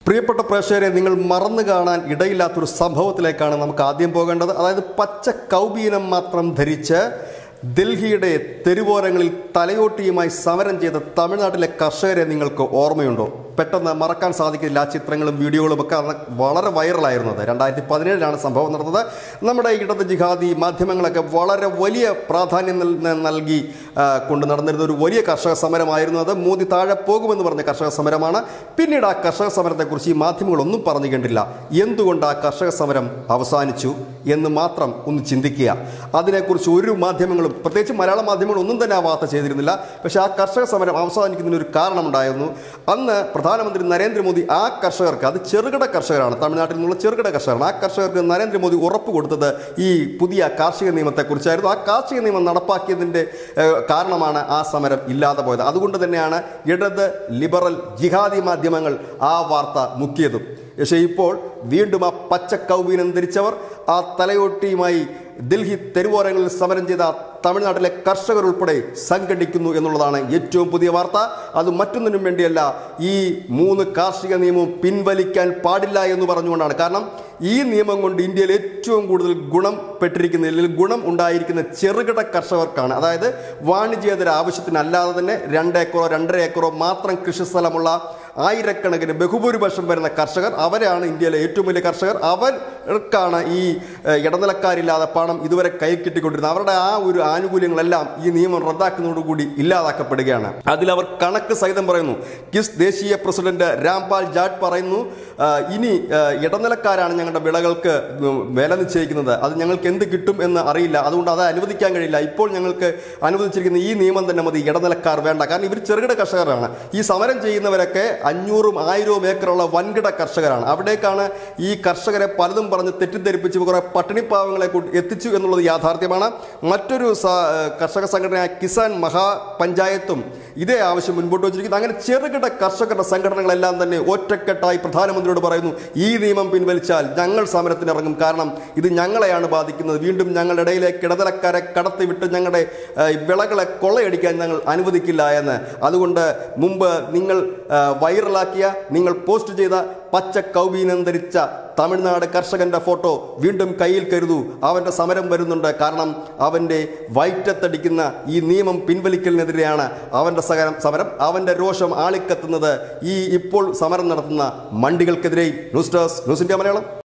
പ്രിയപ്പെട്ട പ്രേക്ഷകരെ നിങ്ങൾ മറന്നു കാണാൻ ഇടയില്ലാത്തൊരു സംഭവത്തിലേക്കാണ് നമുക്ക് ആദ്യം പോകേണ്ടത് അതായത് പച്ച കൗബീനം മാത്രം ധരിച്ച് ഡൽഹിയുടെ തെരുവോരങ്ങളിൽ തലയോട്ടിയുമായി സമരം ചെയ്ത തമിഴ്നാട്ടിലെ കർഷകരെ നിങ്ങൾക്ക് ഓർമ്മയുണ്ടോ പെട്ടെന്ന് മറക്കാൻ സാധിക്കില്ല ആ ചിത്രങ്ങളും വീഡിയോകളും ഒക്കെ അന്ന് വളരെ വൈറലായിരുന്നത് രണ്ടായിരത്തി പതിനേഴിലാണ് സംഭവം നടന്നത് നമ്മുടെ ഇടത് ജിഹാദി മാധ്യമങ്ങളൊക്കെ വളരെ വലിയ പ്രാധാന്യം നൽ- നൽകി ആ, കൊണ്ട് നടന്നിരുന്ന ഒരു വലിയ കർഷക സമരമായിരുന്നു അത് മോദി താഴെ പോകുമെന്ന് പറഞ്ഞ കർഷക സമരമാണ് പിന്നീട് ആ കർഷക സമരത്തെക്കുറിച്ച് ഈ മാധ്യമങ്ങളൊന്നും പറഞ്ഞു കണ്ടില്ല എന്തുകൊണ്ട് ആ കർഷക സമരം അവസാനിച്ചു എന്ന് മാത്രം ഒന്ന് ചിന്തിക്കുക അതിനെക്കുറിച്ച് ഒരു മാധ്യമങ്ങളും പ്രത്യേകിച്ച് മലയാള മാധ്യമങ്ങൾ ഒന്നും തന്നെ ആ വാർത്ത ചെയ്തിരുന്നില്ല പക്ഷേ ആ കർഷക സമരം അവസാനിക്കുന്നതിന് ഒരു കാരണമുണ്ടായിരുന്നു അന്ന് പ്രധാനമന്ത്രി നരേന്ദ്രമോദി ആ കർഷകർക്ക് അത് ചെറുകിട കർഷകരാണ് തമിഴ്നാട്ടിൽ നിന്നുള്ള ചെറുകിട കർഷകരാണ് ആ കർഷകർക്ക് നരേന്ദ്രമോദി ഉറപ്പ് കൊടുത്തത് ഈ പുതിയ കാർഷിക നിയമത്തെക്കുറിച്ചായിരുന്നു ആ കാർഷിക നിയമം നടപ്പാക്കിയതിൻ്റെ ഏഹ്, കാരണമാണ് ആ സമരം ഇല്ലാതെ പോയത് അതുകൊണ്ട് തന്നെയാണ് ഇടത് ലിബറൽ ജിഹാദി മാധ്യമങ്ങൾ ആ വാർത്ത മുക്കിയതും പക്ഷേ ഇപ്പോൾ വീണ്ടും ആ പച്ച കൗബീനം ധരിച്ചവർ ആ തലയോട്ടിയുമായി ഡൽഹി തെരുവോരങ്ങളിൽ സമരം ചെയ്ത തമിഴ്നാട്ടിലെ കർഷകർ ഉൾപ്പെടെ സംഘടിക്കുന്നു എന്നുള്ളതാണ് ഏറ്റവും പുതിയ വാർത്ത അത് മറ്റൊന്നിനും വേണ്ടിയല്ല ഈ മൂന്ന് കാർഷിക നിയമവും പിൻവലിക്കാൻ പാടില്ല എന്ന് പറഞ്ഞുകൊണ്ടാണ് കാരണം ഈ നിയമം കൊണ്ട് ഇന്ത്യയിൽ ഏറ്റവും കൂടുതൽ ഗുണം പെട്ടിരിക്കുന്ന അല്ലെങ്കിൽ ഗുണം ഉണ്ടായിരിക്കുന്ന ചെറുകിട കർഷകർക്കാണ് അതായത് വാണിജ്യേതര ആവശ്യത്തിനല്ലാതെ തന്നെ രണ്ട് ഏക്കറോ രണ്ടര ഏക്കറോ മാത്രം കൃഷിസ്ഥലമുള്ള ആയിരക്കണക്കിന് ബഹുഭൂരിപക്ഷം വരുന്ന കർഷകർ അവരാണ് ഇന്ത്യയിലെ ഏറ്റവും വലിയ കർഷകർ അവർക്കാണ് ഈ ഏഹ്, ഇടനിലക്കാരില്ലാതെ പണം ഇതുവരെ കൈ കിട്ടിക്കൊണ്ടിരുന്നത് അവരുടെ ആ ഒരു ആനുകൂല്യങ്ങളെല്ലാം ഈ നിയമം റദ്ദാക്കുന്നതോടുകൂടി ഇല്ലാതാക്കപ്പെടുകയാണ് അതിൽ അവർ കണക്ക് സഹിതം പറയുന്നു കിസ് ദേശീയ പ്രസിഡന്റ് രാംപാൽ ജാട്ട് പറയുന്നു ആ, ഇനി ആ, ഇടനിലക്കാരാണ് ഞങ്ങളുടെ വിളകൾക്ക് വില നിശ്ചയിക്കുന്നത് അത് ഞങ്ങൾക്ക് എന്ത് കിട്ടും എന്ന് അറിയില്ല അതുകൊണ്ട് അത് അനുവദിക്കാൻ കഴിയില്ല ഇപ്പോൾ ഞങ്ങൾക്ക് അനുവദിച്ചിരിക്കുന്ന ഈ നിയമം തന്നെ മതി ഇടനിലക്കാർ വേണ്ട കാരണം ഇവർ ചെറുകിട കർഷകരാണ് ഈ സമരം ചെയ്യുന്നവരൊക്കെ അഞ്ഞൂറും ആയിരവും ഏക്കറുള്ള വൻകിട കർഷകരാണ് അവിടേക്കാണ് ഈ കർഷകരെ പലതും പറഞ്ഞ് തെറ്റിദ്ധരിപ്പിച്ച് കുറെ പട്ടിണിപ്പാവങ്ങളെ കൊണ്ട് എത്തിച്ചു എന്നുള്ളത് യാഥാർത്ഥ്യമാണ് മറ്റൊരു സ- കർഷക സംഘടനയായ കിസാൻ മഹാ പഞ്ചായത്തും ഇതേ ആവശ്യം മുൻപോട്ട് വച്ചിരിക്കുന്നു അങ്ങനെ ചെറുകിട കർഷകരുടെ സംഘടനകളെല്ലാം തന്നെ ഒറ്റക്കെട്ടായി പ്രധാനമന്ത്രിയോട് പറയുന്നു ഈ നിയമം പിൻവലിച്ചാൽ ഞങ്ങൾ സമരത്തിനിറങ്ങും കാരണം ഇത് ഞങ്ങളെയാണ് ബാധിക്കുന്നത് വീണ്ടും ഞങ്ങളുടെ ഇടയിലേക്ക് ഇടനിലക്കാരെ കടത്തിവിട്ട് ഞങ്ങളുടെ ഏഹ്, വിളകളെ കൊള്ളയടിക്കാൻ ഞങ്ങൾ അനുവദിക്കില്ല എന്ന് അതുകൊണ്ട് മുമ്പ് നിങ്ങൾ ഏഹ്, വൈറലാക്കിയ നിങ്ങൾ പോസ്റ്റ് ചെയ്ത പച്ച കൗബീനം ധരിച്ച തമിഴ്നാട് കർഷകന്റെ ഫോട്ടോ വീണ്ടും കയ്യിൽ കരുതൂ അവന്റെ സമരം വരുന്നുണ്ട് കാരണം അവന്റെ വയറ്റത്തടിക്കുന്ന ഈ നിയമം പിൻവലിക്കലിനെതിരെയാണ് അവന്റെ സകരം സമരം അവന്റെ രോഷം ആളിക്കത്തുന്നത് ഈ ഇപ്പോൾ സമരം നടത്തുന്ന മണ്ടികൾക്കെതിരെ news desk news India Malayalam